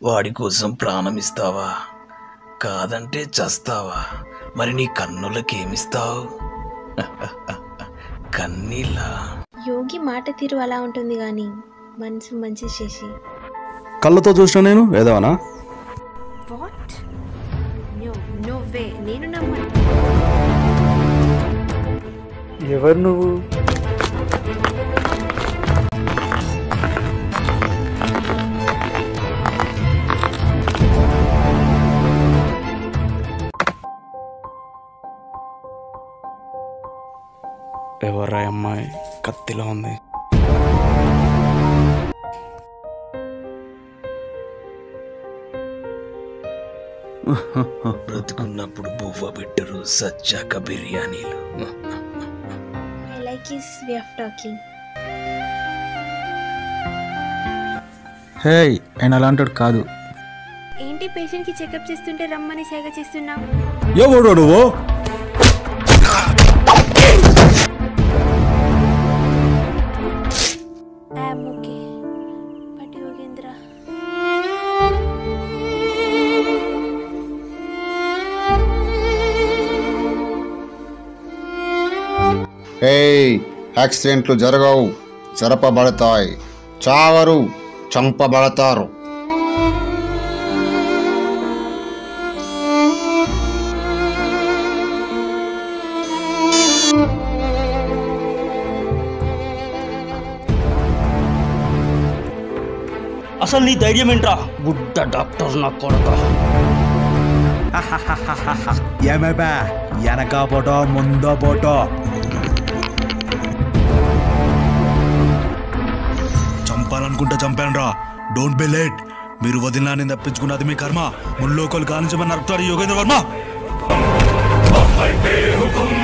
వాడి కోసం ప్రాణం ఇస్తావా కాదంటే చస్తావా మరి నీ కన్నులకేమిస్తావు కన్నీళ్ళ యోగి మాట తీరు అలా ఉంటుంది కానీ మనసు మంచి చేసి కళ్ళతో చూసిన నేను వేదవనా వాట్ నో నో వే నేను నమ్మను ఎవరు నువ్వు ఎవరా అమ్మాయి కత్తిలో ఉంది బ్రతుకున్నప్పుడు బువ్వ పెట్టరు సచ్చాక బిర్యానీలు I like his way of talking hey ఆయన అలాంటాడు కాదు ఏంటి పేషెంట్కి చెకప్ చేస్తుంటే రమ్మని సేగ చేస్తున్నావు ఎవడు నువ్వు ఐఎమ్ ఓకే బట్ యోగేంద్ర ఏయ్ యాక్సిడెంట్లు జరగవు జరపబడతాయి చావరు చంపబడతారు అసలు నీ ధైర్యం ఏంట్రా బుడ్డ డాక్టర్ నా కొడక ఏమేపా వెనక పోటో ముందో పోటో చంపాలనుకుంటే చంపాను రా డోంట్ బి లేట్ మీరు వదిలినాన్ని తప్పించుకున్నది మీ కర్మ ముల్లోకలు కానించమని నరుకుతాడు యోగేంద్ర వర్మ